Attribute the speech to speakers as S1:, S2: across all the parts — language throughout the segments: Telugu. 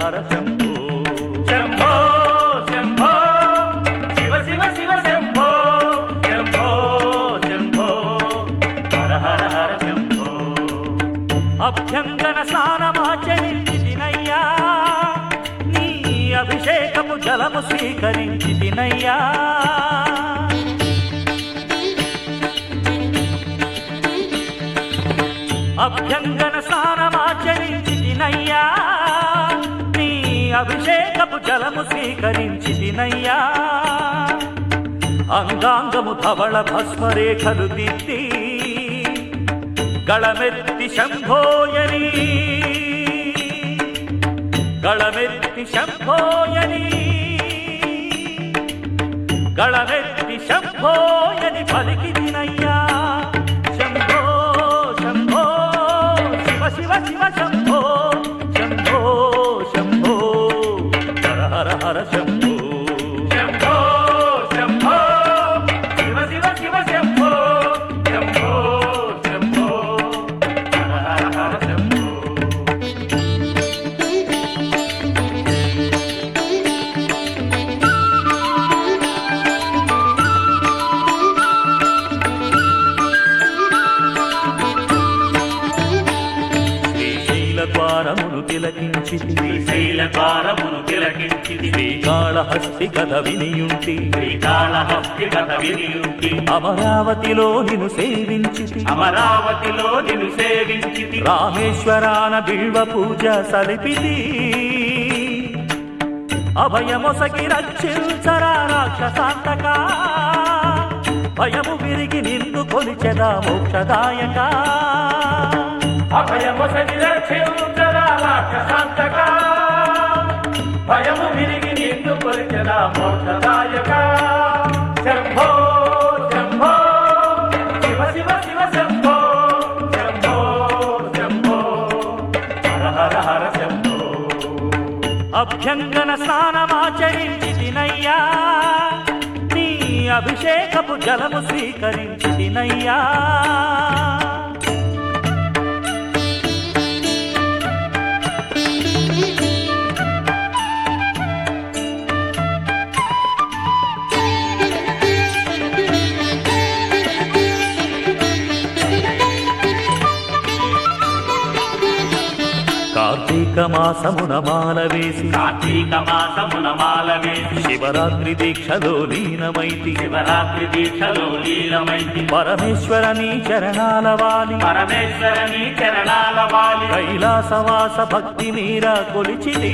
S1: హర శంభో
S2: శంభో శంభో శివ శివ శివ శంభో శంభో శంభో హర హర హర శంభో
S1: అభ్యంగన స్నానమాచరించినయ్యా నీ అభిషేకము జలము స్వీకరించినయ్యా అభ్యంగన స్నానమాచరించినయ్యా నీ అభిషేకపు జలము స్వీకరించినయ్యా అంగాంగము ధవళ భస్మరేఖలు దిద్ది గళమెత్తి శంభోయని గళమెత్తి శంభోయని గళమెత్తి శంభోయని పలికిదినయ్యా శంభో శంభో శివ శివ శివ శంభో శంభో శంభో హర హర హర శంభో
S2: శంభో శంభో శివ శివ శివ శంభో శంభో శంభో హర హర హర శంభో
S1: శ్రీశైల ద్వారమును తిలకించి
S2: శ్రీశైల ద్వారమును తిలకించిది
S1: శ్రీకాళహస్తి కథ వినియుంటి
S2: శ్రీకాళహస్తి కథ వినియుంటి
S1: అమరావతిలో నిను సేవించి
S2: అమరావతిలో నిన్ను సేవించితి
S1: రామేశ్వరాన బిల్వ పూజ సలిపిది అభయమొసగి రక్షించరా రాక్షసాంతక భయము విరిగి నిన్ను కొలిచెదా మోక్షదాయక
S2: అభయమొసగి రక్షించరా రాక్షసాంతక భయము విరిగి నిన్ను కొలిచరా మోక్షదాయక శంభో శంభో శివ శివ శివ శంభో శంభో శంభో హర హర హర శంభో
S1: అభ్యంగన స్నానమాచరించి తినయ్యా నీ అభిషేకపు జలము స్వీకరించి తినయ్యా కార్తీక మాసమున మాల వేసి
S2: కార్తీక మాసమున మాల వేసి
S1: శివరాత్రి దీక్షలో లీనమైతి
S2: శివరాత్రి దీక్షలో లీలమైంది
S1: పరమేశ్వర నీ చరణాల వాలి
S2: పరమేశ్వర నీ చరణాల వాలి
S1: కైలాసవాస భక్తి మీరా కొలిచిది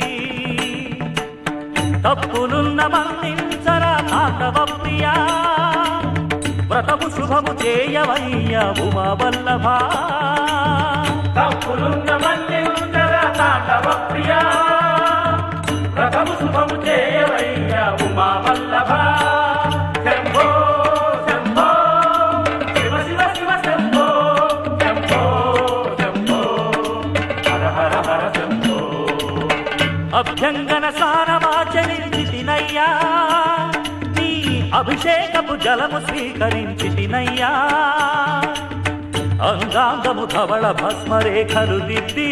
S1: తప్పులున్న మన్నించరా తాతవ ప్రియా వ్రతము శుభము చేయవయ్యా ఉమా వల్లభా
S2: తప్పులున్న మన్నించర తాండవ ప్రియా వ్రతము శుభము చేయవయ్యా ఉమా వల్లభ శంభో శంభో శివ శివ శివ శంభో శంభో శంభో హర హర హర శంభో
S1: అభ్యంగన సారమాచరించి తినయ్యా నీ అభిషేకపు జలము స్వీకరించి తినయ్యా అంగాంగము ధవళ భస్మరేఖలు దిద్ది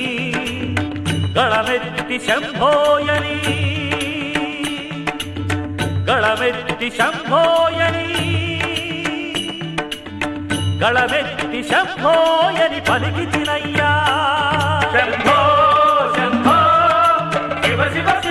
S1: గళమెత్తి శంభోయని గళమెత్తి శంభోయని గళమెత్తి శంభోయని పలికి తినయ్యా
S2: శంభో శంభో శివ శివ